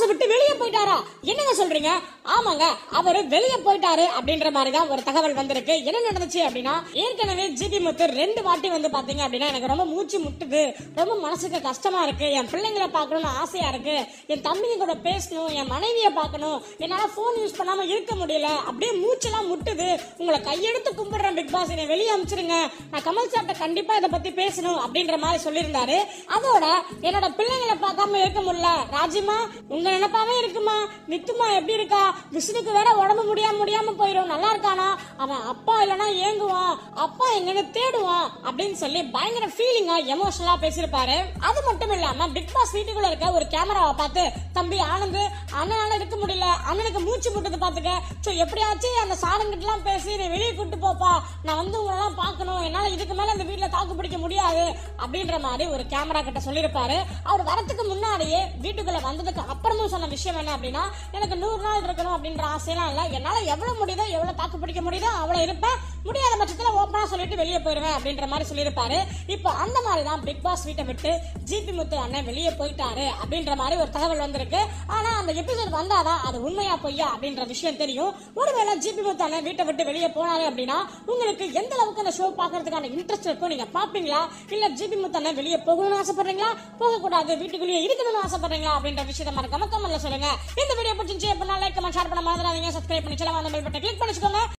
pass விட்டு வெளியே போயிட்டாரா என்னங்க சொல்றீங்க ஆமாங்க அவரு வெளியே போயிட்டாரு அப்படின்ற மாதிரி தான் ஒரு தகவல் வந்திருக்கு என்ன நடந்துச்சு அப்படின்னா ஏற்கனவே ஜிபி முத்து ரெண்டு வாட்டி வந்து பாத்தீங்க அப்படின்னா எனக்கு ரொம்ப மூச்சு முட்டுது ரொம்ப மனசுக்கு கஷ்டமா இருக்கு என் பிள்ளைங்களை பார்க்கணும்னு ஆசையா இருக்கு என் தம்பிங்க கூட பேசணும் என் மனைவியை பார்க்கணும் என்னால போன் யூஸ் பண்ணாம இருக்க முடியல அப்படியே மூச்செல்லாம் முட்டுது உங்களை கையெடுத்து கும்பிடுறேன் பிக் பாஸ் என்னை வெளியே அனுப்பிச்சிருங்க நான் கமல் சார்ட்ட கண்டிப்பா இதை பத்தி பேசணும் அப்படின்ற மாதிரி சொல்லியிருந்தாரு அதோட என்னோட பிள்ளைங்களை பார்க்காம இருக்க முடியல ராஜிமா உங்க நினைப்பாவே இருக்குமா நித்துமா எப்படி இருக்கா விஷ்ணுக்கு வேற உடம்பு முடியாம முடியாம போயிடும் நல்லா இருக்கானா அவன் அப்பா இல்லனா ஏங்குவான் அப்பா எங்கன்னு தேடுவான் அப்படின்னு சொல்லி பயங்கர ஃபீலிங்கா எமோஷனலா பேசியிருப்பாரு அது மட்டும் இல்லாம பிக் பாஸ் வீட்டுக்குள்ள இருக்க ஒரு கேமராவை பார்த்து தம்பி ஆனந்த் அண்ணனால இருக்க முடியல அண்ணனுக்கு மூச்சு முட்டது பாத்துக்க சோ எப்படியாச்சும் அந்த சாரங்கிட்ட எல்லாம் பேசி நீ வெளியே கூட்டு போப்பா நான் வந்து உங்களெல்லாம் பார்க்கணும் என்னால இதுக்கு மேல இந்த வீட்டுல தாக்கு பிடிக்க முடியாது அப்படின்ற மாதிரி ஒரு கேமரா கிட்ட சொல்லியிருப்பாரு அவர் வரதுக்கு முன்னாடியே வீட்டுக்குள்ள வந்ததுக்கு அப்புறமும் சொன்ன விஷயம் என்ன அப்படின்னா எனக்கு நூறு நாள் இருக்கணும் அப்படின்ற ஆசையெல்லாம் இல்ல என்னால எவ்வளவு முடியுதோ எவ்வளவு தாக்கு பிடிக்க முடியுதோ அவ்வளவு இருப்பேன் முடியாத பட்சத்துல ஓப்பனா சொல்லிட்டு வெளியே போயிருவேன் அப்படின்ற மாதிரி சொல்லியிருப்பாரு இப்போ அந்த மாதிரி தான் பிக் பாஸ் வீட்டை விட்டு ஜிபி முத்து அண்ணன் வெளியே போயிட்டாரு அப்படின்ற மாதிரி ஒரு தகவல் வந்திருக்கு ஆனா அந்த எபிசோட் வந்தாதான் அது உண்மையா பொய்யா அப்படின்ற விஷயம் தெரியும் ஒருவேளை ஜிபி முத்து அண்ணன் வீட்டை விட்டு வெளியே போனாரு அப்படின்னா உங்களுக்கு எந்த அளவுக்கு அந்த ஷோ பாக்குறதுக்கான இன்ட்ரெஸ்ட் இருக்கும் நீங்க பாப்பீங்களா இல்ல ஜிபி முத்து அண்ணன் வெளியே போகணும்னு ஆசைப்படுறீங்களா போக கூடாது வீட்டுக்குள்ளேயே இருக்கணும்னு ஆசைப்படுறீங்களா அப்படின்ற விஷயத்தை மறக்காம கமெண்ட்ல சொல்லுங்க இந்த வீடியோ பிடிச்சிருந்துச்சு எப்படின்னா லைக் கமெண்ட் ஷேர் பண்ண மறந்துடாதீங்க சப்ஸ்கிரைப் பண்ணி சில வந்து பெல் பட்டனை கிளிக் பண்ணிச்சுக்கோங்க